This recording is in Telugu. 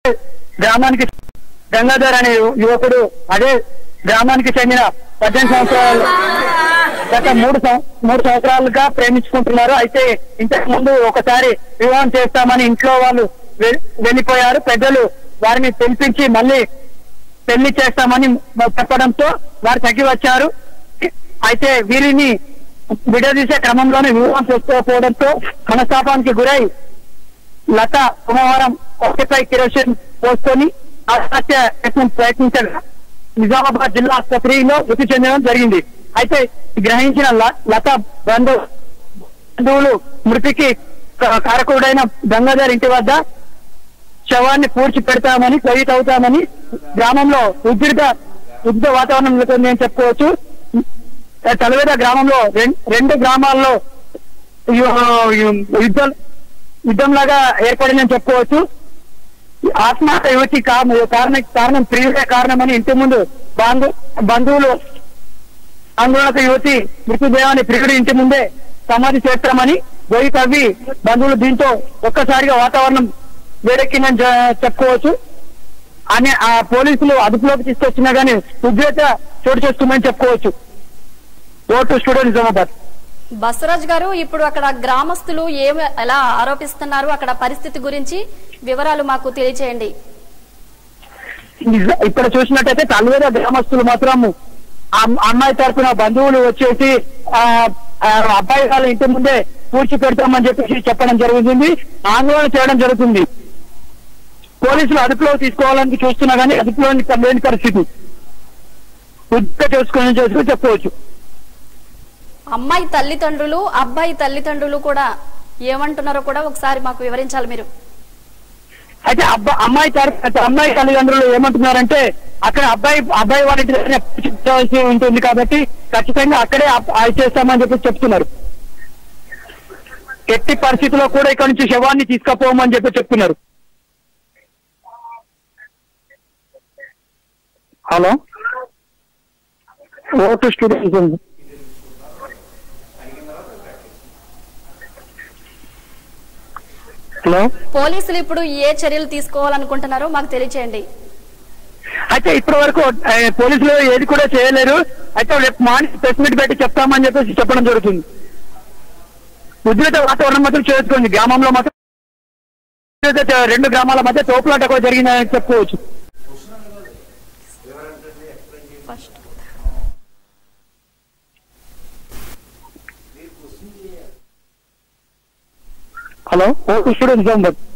గ్రామానికి గంగాధర్ అనే యు- యువకుడు అదే గ్రామానికి చెందిన పద్దెనిమిది సంవత్సరాలు గత మూడు సం- మూడు సంవత్సరాలుగా ప్రేమించుకుంటున్నారు అయితే ఇంతకు ముందు ఒకసారి వివాహం చేస్తామని ఇంట్లో వాళ్ళు వె- వెళ్ళిపోయారు పెద్దలు వారిని పిలిపించి మళ్ళీ పెళ్లి చేస్తామని చెప్పడంతో వారు తగ్గి వచ్చారు అయితే వీరిని విడదీసే క్రమంలోనే వివాహం చేసుకోకపోవడంతో మనస్తాపానికి గురై లత సోమవారం ఒకటిపై కిరోసిన్ పోసుకొని ఆత్మహత్య యత్నం ప్రయత్నించగా నిజామాబాద్ జిల్లా ఆసుపత్రిలో మృతి చెందడం జరిగింది అయితే గ్రహించిన ల- లత బంధు బంధువులు మృతికి క- కారకుడైన గంగాధర్ ఇంటి వద్ద శవాన్ని పూడ్చి పెడతామని ఖరీదు అవుతామని గ్రామంలో ఉద్రిత ఉద్రిత వాతావరణం నెలకొంది అని చెప్పుకోవచ్చు తలవేద గ్రామంలో రెం- రెండు గ్రామాల్లో యు- యు- యుద్ధం యుద్ధంలాగా ఏర్పడిందని చెప్పుకోవచ్చు ఆత్మహత్య యువతి కారణం కారణం కారణం ప్రియుడే కారణమని ఇంటి ముందు బంధు బంధువులు ఆందోళనకు యువతి మృతదేహాన్ని ప్రియుడి ఇంటి ముందే సమాధి చేస్తామని గొయ్యి తవ్వి బంధువులు దీంతో ఒక్కసారిగా వాతావరణం వేడెక్కిందని చె- చెప్పుకోవచ్చు అని ఆ పోలీసులు అదుపులోకి తీసుకొచ్చినా గానీ ఉద్రేత చోటు చేస్తుందని చెప్పుకోవచ్చు ఓటు స్టూడియో నిజామాబాద్ బసవరాజ్ గారు ఇప్పుడు అక్కడ గ్రామస్తులు ఏమి ఎలా ఆరోపిస్తున్నారు అక్కడ పరిస్థితి గురించి వివరాలు మాకు తెలియచేయండి నిజ- ఇక్కడ చూసినట్టయితే తల్వేద గ్రామస్తులు మాత్రం ఆ అమ్మాయి తరపున బంధువులు వచ్చేసి ఆ ఆ అబ్బాయి వాళ్ళ ఇంటి ముందే పూడ్చి పెడతామని చెప్పేసి చెప్పడం జరుగుతుంది ఆందోళన చేయడం జరుగుతుంది పోలీసులు అదుపులో తీసుకోవాలని చూస్తున్నా కానీ అదుపులో లేని పరిస్థితి ఉద్యోగ చేసుకుని చేసుకుని చెప్పవచ్చు అమ్మాయి తల్లిదండ్రులు అబ్బాయి తల్లిదండ్రులు కూడా ఏమంటున్నారో కూడా ఒకసారి మాకు వివరించాలి మీరు అయితే అబ్బా అమ్మాయి తరపు అమ్మాయి తల్లిదండ్రులు ఏమంటున్నారంటే అక్కడ అబ్బాయి అబ్బాయి వాళ్ళ ఇంటి దగ్గర పూజించాల్సి ఉంటుంది కాబట్టి ఖచ్చితంగా అక్కడే అప్- అది చేస్తామని చెప్పి చెప్తున్నారు ఎట్టి పరిస్థితుల్లో కూడా ఇక్కడ నుంచి శవాన్ని తీసుకుపోమని చెప్పి చెప్తున్నారు హలో ఓటు స్టూడెంట్స్ హలో పోలీసులు ఇప్పుడు ఏ చర్యలు తీసుకోవాలనుకుంటున్నారో మాకు తెలియచేయండి అయితే ఇప్పటి వరకు ఆ, పోలీసులు ఏది కూడా చేయలేరు అయితే రేపు మార్నింగ్ ప్రెస్ మీట్ పెట్టి చెప్తామని చెప్పేసి చెప్పడం జరుగుతుంది ఉద్రిత వాతావరణం మాత్రం చేసుకోండి గ్రామంలో మాత్రం ఉద్రిక్తత రెండు గ్రామాల మధ్య తోపులాట కూడా జరిగిందని చెప్పుకోవచ్చు ఫస్ట్ హలో ఓ స్టూడెంట్ నిజామాబాద్